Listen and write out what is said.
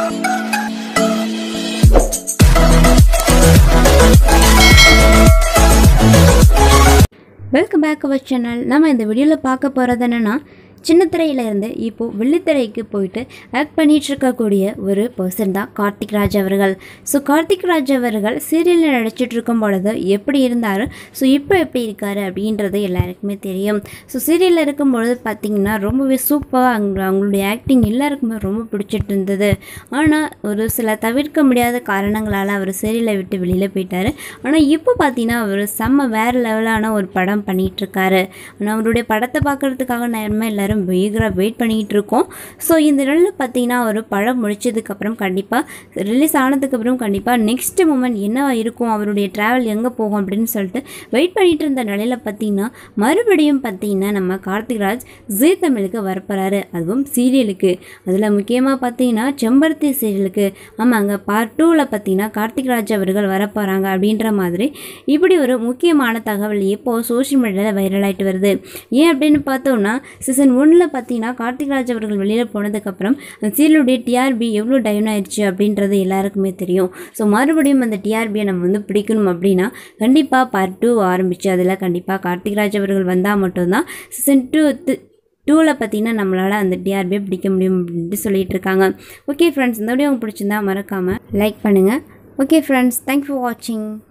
welcome back our channel நம்ம இந்த வீடியோவில் பார்க்க போகிறது என்னென்னா சின்ன திரையிலேருந்து இப்போது வெள்ளித்திரைக்கு போயிட்டு ஆக்ட் பண்ணிட்டு இருக்கக்கூடிய ஒரு பர்சன் தான் கார்த்திக் ராஜ் அவர்கள் ஸோ கார்த்திக் ராஜ் அவர்கள் சீரியலில் நடிச்சிட்டு இருக்கும் பொழுது எப்படி இருந்தார் ஸோ இப்போ எப்படி இருக்கார் அப்படின்றது எல்லாருக்குமே தெரியும் ஸோ சீரியலில் இருக்கும் பொழுது பார்த்திங்கன்னா ரொம்பவே சூப்பராக அவங்க அவங்களுடைய ஆக்டிங் எல்லாருக்குமே ரொம்ப பிடிச்சிட்டு இருந்தது ஆனால் ஒரு சில தவிர்க்க முடியாத காரணங்களால் அவர் சீரியலை விட்டு வெளியில் போயிட்டார் ஆனால் இப்போ பார்த்தீங்கன்னா அவர் செம்ம வேறு லெவலான ஒரு படம் பண்ணிகிட்டு இருக்காரு ஆனால் அவருடைய படத்தை பார்க்குறதுக்காக நேரமாக எல்லாரும் வெயிகராக வெயிட் பண்ணிகிட்டு இருக்கோம் ஸோ இந்த நாளில் பார்த்தீங்கன்னா அவர் படம் முடிச்சதுக்கப்புறம் கண்டிப்பாக ரிலீஸ் ஆனதுக்கப்புறம் கண்டிப்பாக நெக்ஸ்ட் மூமெண்ட் என்னவா இருக்கும் அவருடைய ட்ராவல் எங்கே போகும் அப்படின்னு சொல்லிட்டு வெயிட் பண்ணிட்டு இருந்த நிலையில் பார்த்தீங்கன்னா மறுபடியும் பார்த்தீங்கன்னா நம்ம கார்த்திக் ராஜ் ஜீ தமிழுக்கு வரப்போகிறாரு அதுவும் சீரியலுக்கு அதில் முக்கியமாக பார்த்தீங்கன்னா செம்பருத்தி சீரியலுக்கு ஆமாங்க பார்ட் டூவில் பார்த்தீங்கன்னா கார்த்திக் ராஜ் அவர்கள் வரப்போகிறாங்க அப்படின்ற மாதிரி இப்படி ஒரு முக்கியமான தகவல் இப்போ சோஷியல் மீடியாவில் வைரல் ஆகிட்டு வருது ஏன் அப்படின்னு பார்த்தோம்னா சீசன் ஒன்றில் பார்த்தீங்கன்னா கார்த்திக் ராஜ் அவர்கள் வெளியில் போனதுக்கப்புறம் அந்த சீரியலுடைய டிஆர்பி எவ்வளோ டவுன் ஆயிடுச்சு அப்படின்றது எல்லாருக்குமே தெரியும் ஸோ மறுபடியும் அந்த டிஆர்பியை நம்ம வந்து பிடிக்கணும் அப்படின்னா கண்டிப்பாக பார்ட் டூ ஆரம்பிச்சு அதில் கண்டிப்பாக கார்த்திக் ராஜ் அவர்கள் வந்தால் மட்டும்தான் சீசன் டூ டூவில் பார்த்தீங்கன்னா நம்மளால் அந்த டிஆர்பியை பிடிக்க முடியும் அப்படின்ட்டு சொல்லிட்டு இருக்காங்க ஓகே ஃப்ரெண்ட்ஸ் இந்த வீடியோ உங்களுக்கு பிடிச்சிருந்தா மறக்காமல் லைக் பண்ணுங்கள் ஓகே ஃப்ரெண்ட்ஸ் தேங்க்ஸ் ஃபார் வாட்சிங்